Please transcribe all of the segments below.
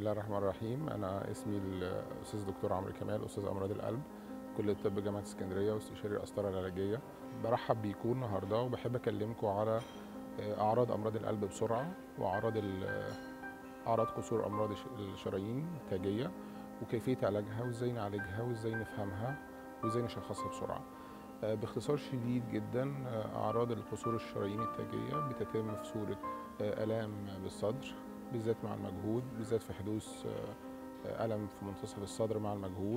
الله الرحمن الرحيم انا اسمي الاستاذ دكتور عمرو كمال استاذ امراض القلب كليه طب جامعه اسكندريه واستشاري القسطره العلاجيه برحب بيكم النهارده وبحب اكلمكم على اعراض امراض القلب بسرعه واعراض اعراض قصور امراض الشرايين التاجيه وكيفيه علاجها وازاي نعالجها وازاي نفهمها وازاي نشخصها بسرعه باختصار شديد جدا اعراض القصور الشرايين التاجيه بتتم في صوره الام بالصدر بالذات مع المجهود بالذات في حدوث ألم في منتصف الصدر مع المجهود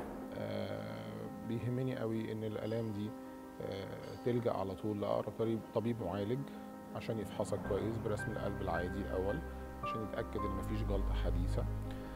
بيهمني قوي ان الالام دي تلجا على طول لاقرب طبيب معالج عشان يفحصك كويس برسم القلب العادي الاول عشان يتاكد ان مفيش جلطه حديثه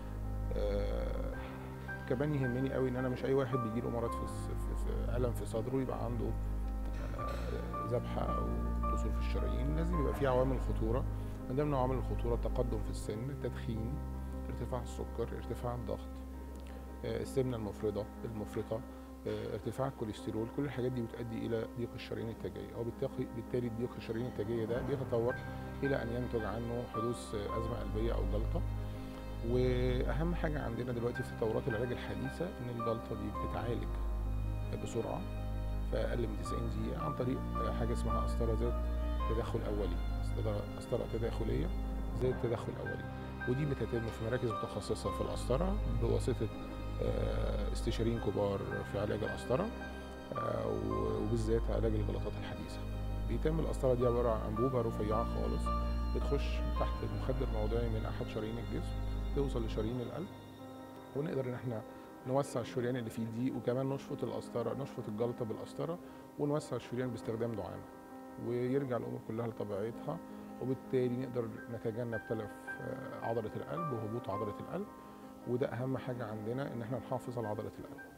كمان يهمني قوي ان انا مش اي واحد بيجي له مرض في, في الم في صدره يبقى عنده ذبحه او قصور في الشرايين لازم يبقى في عوامل خطوره من ضمن عوامل الخطوره التقدم في السن التدخين ارتفاع السكر ارتفاع الضغط السمنه المفرطه المفرطه ارتفاع الكوليسترول كل الحاجات دي بتؤدي الى ضيق الشرايين التاجيه وبالتالي ضيق الشرايين التاجيه ده بيتطور الى ان ينتج عنه حدوث ازمه قلبيه او جلطه واهم حاجه عندنا دلوقتي في تطورات العلاج الحديثه ان الجلطه دي بتتعالج بسرعه في اقل من 90 دقيقه عن طريق حاجه اسمها قسطره ذات تدخل اولي قسطره تداخليه ذات تدخل اولي ودي بتتم في مراكز متخصصه في القسطره بواسطه استشاريين كبار في علاج القسطره وبالذات علاج الجلطات الحديثه بيتم القسطره دي عباره عن انبوبه رفيعه خالص بتخش تحت المخدر الموضعي من احد شرايين الجسم توصل لشرايين القلب ونقدر ان احنا نوسع الشريان اللي فيه دي وكمان نشفط القسطره نشفط الجلطه بالقسطره ونوسع الشريان باستخدام دعامه ويرجع الامور كلها لطبيعتها وبالتالي نقدر نتجنب تلف عضله القلب وهبوط عضله القلب وده اهم حاجه عندنا ان احنا نحافظ على عضله القلب